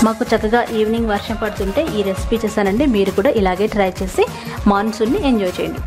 మాకు చక్కగా ఈవినింగ్ వర్షం పడుతుంటే ఈ రెసిపీ చేశానండి మీరు కూడా ఇలాగే ట్రై చేసి మాన్సూన్ని ఎంజాయ్ చేయండి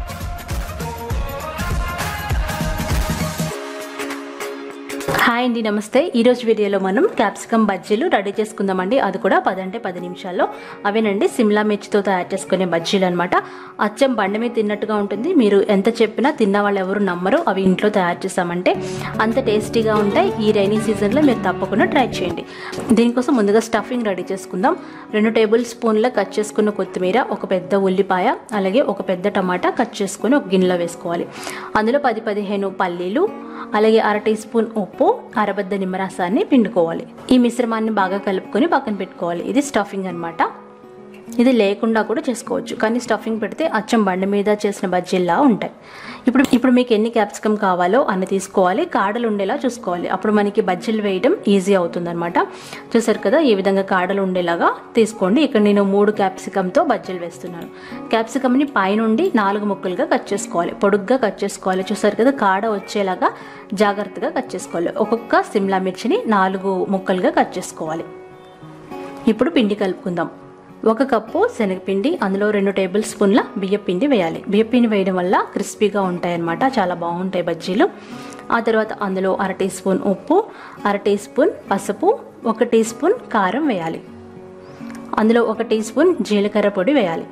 హాయ్ అండి నమస్తే ఈరోజు వీడియోలో మనం క్యాప్సికమ్ బజ్జీలు రెడీ చేసుకుందామండి అది కూడా పదంటే పది నిమిషాల్లో అవేనండి సిమ్లా మిర్చితో తయారు చేసుకునే బజ్జీలు అనమాట అచ్చం బండి మీద తిన్నట్టుగా ఉంటుంది మీరు ఎంత చెప్పినా తిన్న వాళ్ళు ఎవరు నమ్మరు అవి ఇంట్లో తయారు చేసామంటే అంత టేస్టీగా ఉంటాయి ఈ రైనీ సీజన్లో మీరు తప్పకుండా ట్రై చేయండి దీనికోసం ముందుగా స్టఫింగ్ రెడీ చేసుకుందాం రెండు టేబుల్ స్పూన్ల కట్ చేసుకున్న కొత్తిమీర ఒక పెద్ద ఉల్లిపాయ అలాగే ఒక పెద్ద టమాటా కట్ చేసుకొని ఒక గిన్నెలో వేసుకోవాలి అందులో పది పదిహేను పల్లీలు అలాగే అర టీ స్పూన్ ఉప్పు అరబద్ద నిమ్మరసాన్ని పిండుకోవాలి ఈ మిశ్రమాన్ని బాగా కలుపుకొని పక్కన పెట్టుకోవాలి ఇది స్టఫింగ్ అనమాట ఇది లేకుండా కూడా చేసుకోవచ్చు కానీ స్టఫింగ్ పెడితే అచ్చం బండి మీద చేసిన బజ్జీల్లా ఉంటాయి ఇప్పుడు ఇప్పుడు మీకు ఎన్ని క్యాప్సికమ్ కావాలో అన్ని తీసుకోవాలి కాడలు ఉండేలా చూసుకోవాలి అప్పుడు మనకి బజ్జీలు వేయడం ఈజీ అవుతుంది అనమాట చూసారు కదా ఈ విధంగా కాడలు ఉండేలాగా తీసుకోండి ఇక్కడ నేను మూడు క్యాప్సికమ్తో బజ్జీలు వేస్తున్నాను క్యాప్సికమ్ని పైనుండి నాలుగు ముక్కలుగా కట్ చేసుకోవాలి పొడుగ్గా కట్ చేసుకోవాలి చూసారు కదా కాడ వచ్చేలాగా జాగ్రత్తగా కట్ చేసుకోవాలి ఒక్కొక్క సిమ్లా మిర్చిని నాలుగు ముక్కలుగా కట్ చేసుకోవాలి ఇప్పుడు పిండి కలుపుకుందాం ఒక కప్పు శనగపిండి అందులో రెండు టేబుల్ స్పూన్ల బియ్యపిండి వేయాలి బియ్యపిండి వేయడం వల్ల క్రిస్పీగా ఉంటాయి అన్నమాట చాలా బాగుంటాయి బజ్జీలు ఆ తర్వాత అందులో అర టీ స్పూన్ ఉప్పు అర టీ స్పూన్ పసుపు ఒక టీ స్పూన్ కారం వేయాలి అందులో ఒక టీ స్పూన్ జీలకర్ర పొడి వేయాలి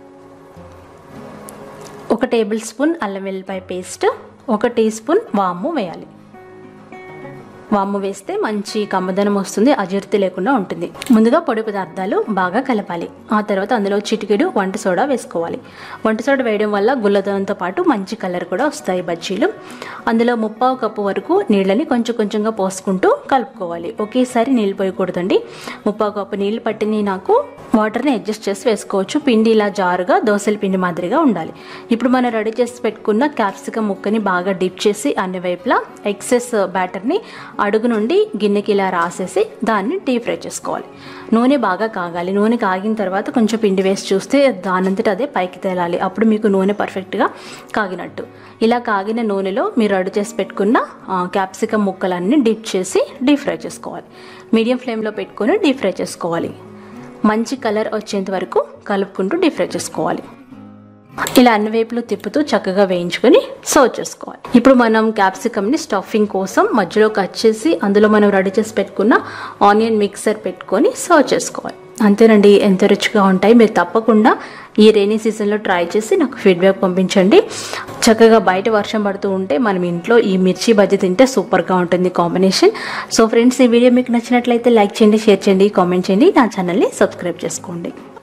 ఒక టేబుల్ స్పూన్ అల్లం వెల్లిపాయ పేస్ట్ ఒక టీ స్పూన్ వాము వేయాలి వాము వేస్తే మంచి కమ్మదనం వస్తుంది అజీర్తి లేకుండా ఉంటుంది ముందుగా పొడి పదార్థాలు బాగా కలపాలి ఆ తర్వాత అందులో చిటికెడు వంట సోడా వేసుకోవాలి వంట సోడా వేయడం వల్ల గుల్లదనంతో పాటు మంచి కలర్ కూడా వస్తాయి బజ్జీలు అందులో ముప్పావు కప్పు వరకు నీళ్ళని కొంచెం కొంచెంగా పోసుకుంటూ కలుపుకోవాలి ఒకేసారి నీళ్ళు పోయకూడదండి ముప్పావు కప్పు నీళ్ళు పట్టిని నాకు వాటర్ని అడ్జస్ట్ చేసి వేసుకోవచ్చు పిండి ఇలా జారుగా దోశల పిండి మాదిరిగా ఉండాలి ఇప్పుడు మనం రెడీ చేసి పెట్టుకున్న క్యాప్సికమ్ ముక్కని బాగా డిప్ చేసి అన్ని వైపులా ఎక్సెస్ బ్యాటర్ని అడుగు నుండి గిన్నెకి ఇలా రాసేసి దాన్ని డీప్ ఫ్రై చేసుకోవాలి నూనె బాగా కాగాలి నూనె కాగిన తర్వాత కొంచెం పిండి వేసి చూస్తే దానంతట అదే పైకి తేలాలి అప్పుడు మీకు నూనె పర్ఫెక్ట్గా కాగినట్టు ఇలా కాగిన నూనెలో మీరు రెడీ చేసి పెట్టుకున్న క్యాప్సికమ్ ముక్కలన్నీ డిప్ చేసి డీప్ ఫ్రై చేసుకోవాలి మీడియం ఫ్లేమ్లో పెట్టుకొని డీప్ ఫ్రై చేసుకోవాలి మంచి కలర్ వచ్చేంత వరకు కలుపుకుంటూ డీప్ ఫ్రై చేసుకోవాలి ఇలా అన్ని వైపులు తిప్పుతూ చక్కగా వేయించుకొని సర్వ్ చేసుకోవాలి ఇప్పుడు మనం క్యాప్సికమ్ని స్టఫింగ్ కోసం మధ్యలో కట్ చేసి అందులో మనం రెడీ చేసి పెట్టుకున్న ఆనియన్ మిక్సర్ పెట్టుకొని సర్వ్ చేసుకోవాలి అంతేనండి ఎంత రుచిగా ఉంటాయి మీరు తప్పకుండా ఈ రైనీ సీజన్లో ట్రై చేసి నాకు ఫీడ్బ్యాక్ పంపించండి చక్కగా బయట వర్షం పడుతూ ఉంటే మనం ఇంట్లో ఈ మిర్చి బజ్జీ తింటే సూపర్గా ఉంటుంది కాంబినేషన్ సో ఫ్రెండ్స్ ఈ వీడియో మీకు నచ్చినట్లయితే లైక్ చేయండి షేర్ చేయండి కామెంట్ చేయండి నా ఛానల్ని సబ్స్క్రైబ్ చేసుకోండి